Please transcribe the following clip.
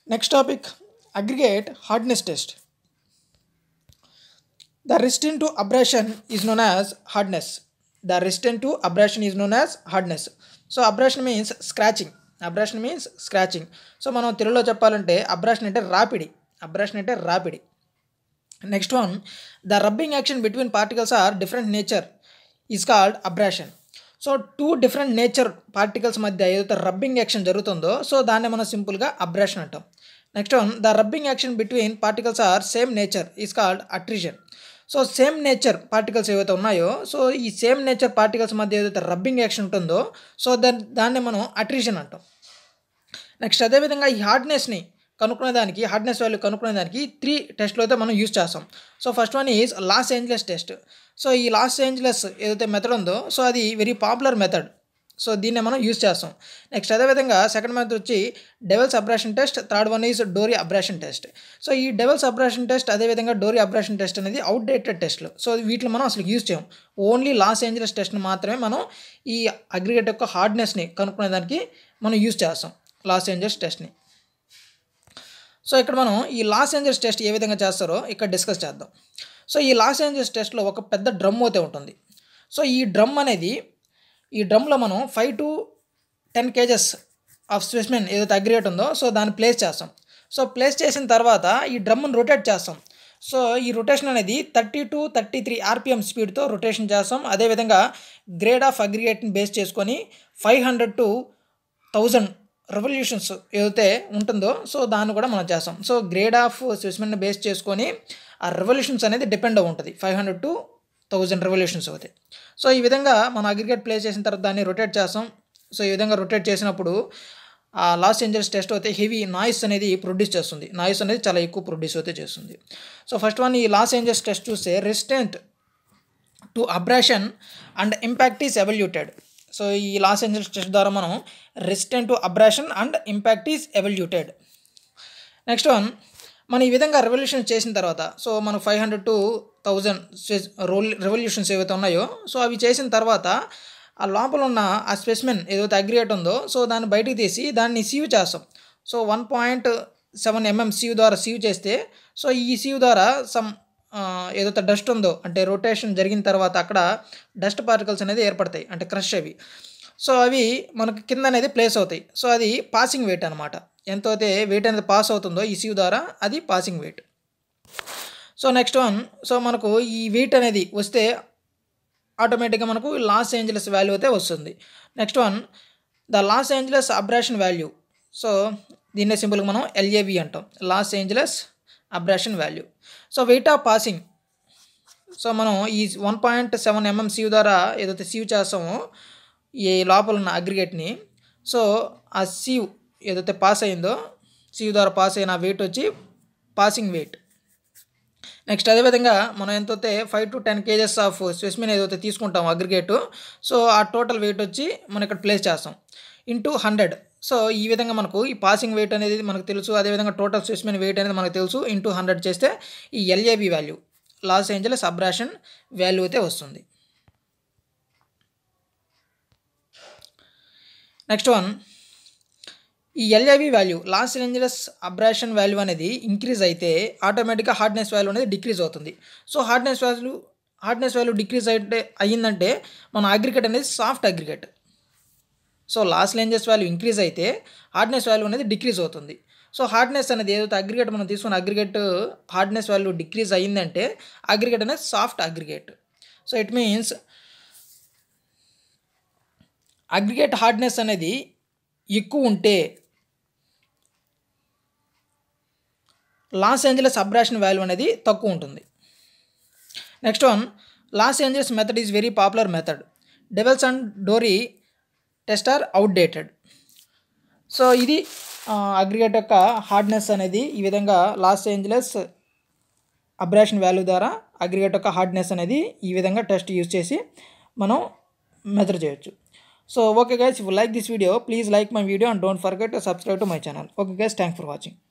Next topic aggregate hardness test. The resistant to abrasion is known as hardness. The resistant to abrasion is known as hardness. So abrasion means scratching. Abrasion means scratching so మనం తెలుగులో చెప్పాలంటే abrasion అంటే రాపిడి abrasion అంటే రాపిడి next one the rubbing action between particles are different nature is called abrasion so two different nature particles మధ్య ఏదైతే rubbing action జరుగుతుందో సో దాన్ని మనం సింపుల్గా అబ్రాషన్ అంటాం next one the rubbing action between particles are same nature is called attrition so same nature particles ఏవైతే ఉన్నాయో so ఈ సేమ్ నేచర్ పార్టికల్స్ మధ్య ఏదైతే రబ్బింగ్ యాక్షన్ ఉంటుందో సో దాన్ని దాన్ని మనం అట్రిషన్ అంటాం నెక్స్ట్ అదేవిధంగా ఈ హార్డ్నెస్ని కనుక్కునేదానికి హార్డ్నెస్ వాల్యూ కనుక్కునేదానికి త్రీ టెస్ట్లు అయితే మనం యూజ్ చేస్తాం so first one is Los Angeles test so ఈ లాస్ ఏంజలస్ ఏదైతే మెథడ్ ఉందో సో అది వెరీ పాపులర్ మెథడ్ సో దీన్ని మనం యూజ్ చేస్తాం నెక్స్ట్ అదేవిధంగా సెకండ్ మెథడ్ వచ్చి Deval's abrasion test third one is Dorry abrasion test so ఈ డెవల్స్ అబ్రాషన్ టెస్ట్ అదేవిధంగా డోరీ అబ్రాషన్ టెస్ట్ అనేది అవుట్డేటెడ్ టెస్ట్లు సో వీటిని మనం అసలు యూజ్ చేయం ఓన్లీ లాస్ ఏంజలస్ టెస్ట్ని మాత్రమే మనం ఈ అగ్రిగేట్ యొక్క హార్డ్నెస్ని కనుక్కునేదానికి మనం యూజ్ చేస్తాం లాస్ ఏంజల్స్ టెస్ట్ని సో ఇక్కడ మనం ఈ లాస్ ఏంజల్స్ టెస్ట్ ఏ విధంగా చేస్తారో ఇక్కడ డిస్కస్ చేద్దాం సో ఈ లాస్ ఏంజల్స్ టెస్ట్లో ఒక పెద్ద డ్రమ్ అయితే ఉంటుంది సో ఈ డ్రమ్ అనేది ఈ డ్రమ్లో మనం five to ten kgs of specimen ఏదైతే అగ్రిగేట్ ఉందో సో దాన్ని ప్లేస్ చేస్తాం సో ప్లేస్ చేసిన తర్వాత ఈ డ్రమ్ను రొటేట్ చేస్తాం సో ఈ రొటేషన్ అనేది thirty to thirty three RPM స్పీడ్తో రొటేషన్ చేస్తాం అదేవిధంగా గ్రేడ్ ఆఫ్ అగ్రిగేట్ని బేస్ చేసుకొని five hundred to thousand revolutions ఏదైతే ఉంటుందో సో దాన్ని కూడా మనం చేస్తాం సో గ్రేడ్ ఆఫ్ స్పెసిమెన్ని బేస్ చేసుకొని ఆ రెవల్యూషన్స్ అనేది డిపెండ్ అయి ఉంటుంది five hundred to thousand revolutions అవుతాయి సో ఈ విధంగా మనం అగ్రిగేట్ ప్లేస్ చేసిన తర్వాత దాన్ని రొటేట్ చేస్తాం సో ఈ విధంగా రొటేట్ చేసినప్పుడు ఆ లాస్ ఏంజల్స్ టెస్ట్ అయితే హెవీ నాయిస్ అనేది ప్రొడ్యూస్ చేస్తుంది నాయిస్ అనేది చాలా ఎక్కువ ప్రొడ్యూస్ అయితే చేస్తుంది సో ఫస్ట్ వన్ ఈ లాస్ ఏంజల్స్ టెస్ట్ చూస్తే resistant to abrasion and impact is evaluated so ఈ లాస్ ఏంజల్స్ టెస్ట్ ద్వారా మనం resistant to abrasion and impact is evaluated next one మనం ఈ విధంగా రెవల్యూషన్ చేసిన తర్వాత సో మనం five hundred to thousand roll revolutions ఏవైతే ఉన్నాయో సో అవి చేసిన తర్వాత ఆ లోపల ఉన్న ఆ స్పెసిమెన్ ఏదైతే అగ్రిగేట్ ఉందో సో దాన్ని బయటికి తీసి దాన్ని సీవ్ చేస్తాం so one point seven mm sieve ద్వారా సీవ్ చేస్తే సో ఈ సీవ్ ద్వారా సమ్ ఏదైతే డస్ట్ ఉందో అంటే రొటేషన్ జరిగిన తర్వాత అక్కడ డస్ట్ పార్టికల్స్ అనేది ఏర్పడతాయి అంటే క్రష్ అవి సో అవి మనకు కింద అనేది ప్లేస్ అవుతాయి సో అది పాసింగ్ వెయిట్ అనమాట ఎంత అయితే వెయిట్ అనేది పాస్ అవుతుందో ఈ సీవ్ ద్వారా అది passing weight so next one so మనకు ఈ వెయిట్ అనేది వస్తే ఆటోమేటిక్గా మనకు లాస్ ఏంజలస్ వాల్యూ అయితే వస్తుంది next one the Los Angeles abrasion value so దీన్నే సింపుల్గా మనం ఎల్ఏవి అంటాం Los Angeles abrasion value so weight of passing so మనం ఈ one point seven mm sieve ద్వారా ఏదైతే సీవ్ చేస్తామో ఈ లోపల ఉన్న అగ్రిగేట్ని సో ఆ సీవ్ ఏదైతే పాస్ అయిందో సీవ్ ద్వారా పాస్ అయిన వెయిట్ వచ్చి పాసింగ్ వెయిట్ నెక్స్ట్ అదేవిధంగా మనం ఎంతైతే five to ten kgs of specimen ఏదైతే తీసుకుంటాం అగ్రిగేట్ సో ఆ టోటల్ వెయిట్ వచ్చి మనం ఇక్కడ ప్లేస్ చేస్తాం ఇంటూ హండ్రెడ్ సో ఈ విధంగా మనకు ఈ పాసింగ్ వెయిట్ అనేది మనకు తెలుసు అదేవిధంగా టోటల్ స్పెసిమిన్ వెయిట్ అనేది మనకు తెలుసు ఇంటూ హండ్రెడ్ చేస్తే ఈ LAV value Los Angeles abrasion value అయితే వస్తుంది నెక్స్ట్ వన్ ఈ LAV value Los Angeles abrasion value అనేది ఇంక్రీజ్ అయితే ఆటోమేటిక్గా హార్డ్నెస్ వాల్యూ అనేది డిక్రీజ్ అవుతుంది so hardness value hardness value decrease అయితే అయ్యిందంటే మన అగ్రిగేట్ అనేది సాఫ్ట్ అగ్రిగేట్ సో లాస్ రేంజెస్ వాల్యూ ఇంక్రీజ్ అయితే హార్డ్నెస్ వాల్యూ అనేది డిక్రీజ్ అవుతుంది సో హార్డ్నెస్ అనేది ఏదైతే అగ్రిగేట్ మనం తీసుకున్న అగ్రిగేట్ హార్డ్నెస్ వాల్యూ డిక్రీజ్ అయ్యిందంటే అగ్రిగేట్ అనేది soft aggregate so it means aggregate hardness అనేది ఎక్కువ ఉంటే లాస్ ఏంజలస్ అబ్రాషన్ వాల్యూ అనేది తక్కువ ఉంటుంది next one Los Angeles method is very popular method Deval's and Dorry test are outdated so ఇది aggregate యొక్క హార్డ్నెస్ అనేది ఈ విధంగా లాస్ ఏంజలస్ అబ్రాషన్ వాల్యూ ద్వారా అగ్రిగేట్ యొక్క హార్డ్నెస్ అనేది ఈ విధంగా టెస్ట్ యూజ్ చేసి మనం మెజర్ చేయొచ్చు so okay guys if like this video please like my video and don't forget to subscribe to my channel okay guys thank for watching